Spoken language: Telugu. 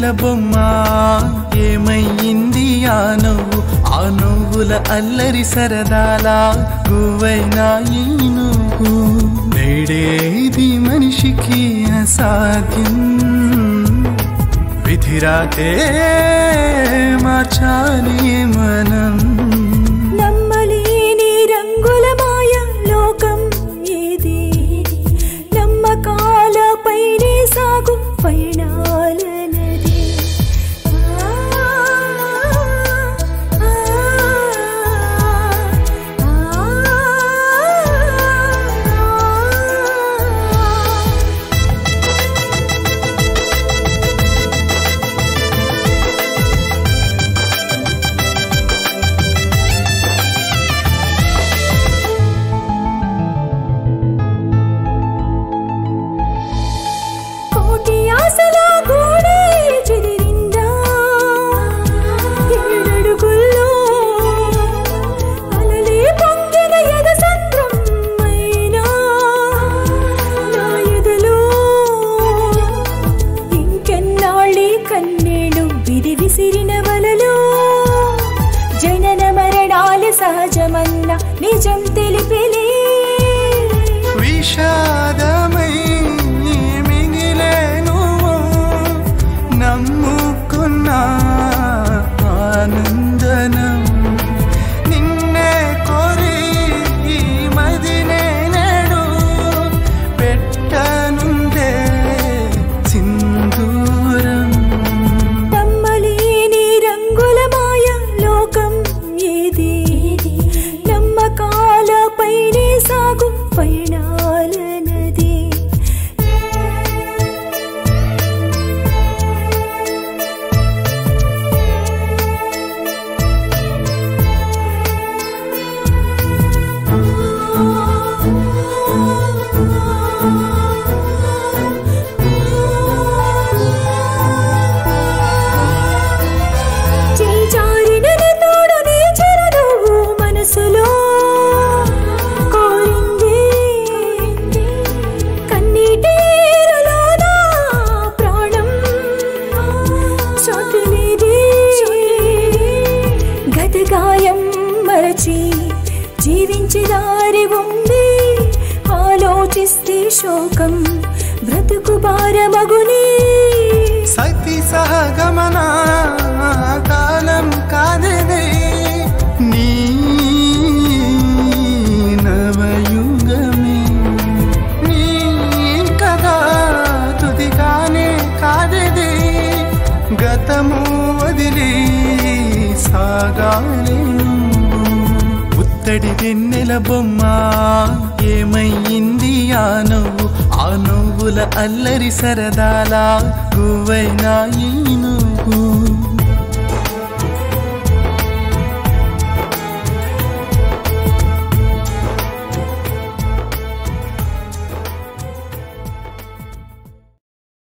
బొమ్మ ఏమయ్యింది ఆ నువ్వు ఆ నువ్వుల అల్లరి సరదాల గువైనా ఈ నువ్వు నేడేది మనిషికి అసాధ్యం విధిరాతే మార్చాలి మనం నమ్మలేని రంగుల మాయ లోకం ఏది నమ్మకాల పైనే సాగు పయనాల నది ఆ, ఆ, ఆ, ఆ. కోటి ఆశల గోడే చెదిరిందా ఏడడుగుల్లో అలలే పొంగిన ఎద సంద్రమైనా నా ఎదలో ఇంకెన్నాళ్ళీ కన్నేడు విధి విసిరిన వలలో జనన మరణాలు సహజమన్న నిజం తెలిపిలే విషాదమై మిగిలేను నమ్ముకున్న ఆనందనం నిన్నే కోరి ఈ మదినే నేడు పెట్టనుందే సింధూరం నమ్మలేని రంగుల మాయ లోకం ఏది నమ్మకాల పైనే సాగు పయనాల నది చేజారిన నీ తోడు నీ చిరునవ్వు మనసులో కోరింది కన్నీటిలో నా ప్రాణం సోకిలేది గత గాయం మరచి జీవించి దారి ఉంది ఆలోచిస్తే శోకం బ్రతుకు భారమగునే సతి సహగమన కాలం కాదదే నీ నవయుగమే నీ కదా తుది కానే కాదదే గతము వదిలి సాగాలేను పుత్తడి వెన్నెల బొమ్మ ఏమయ్యింది ఆ నువ్వు ఆ నువ్వుల అల్లరి సరదాల గువైనా ఈ నువ్వు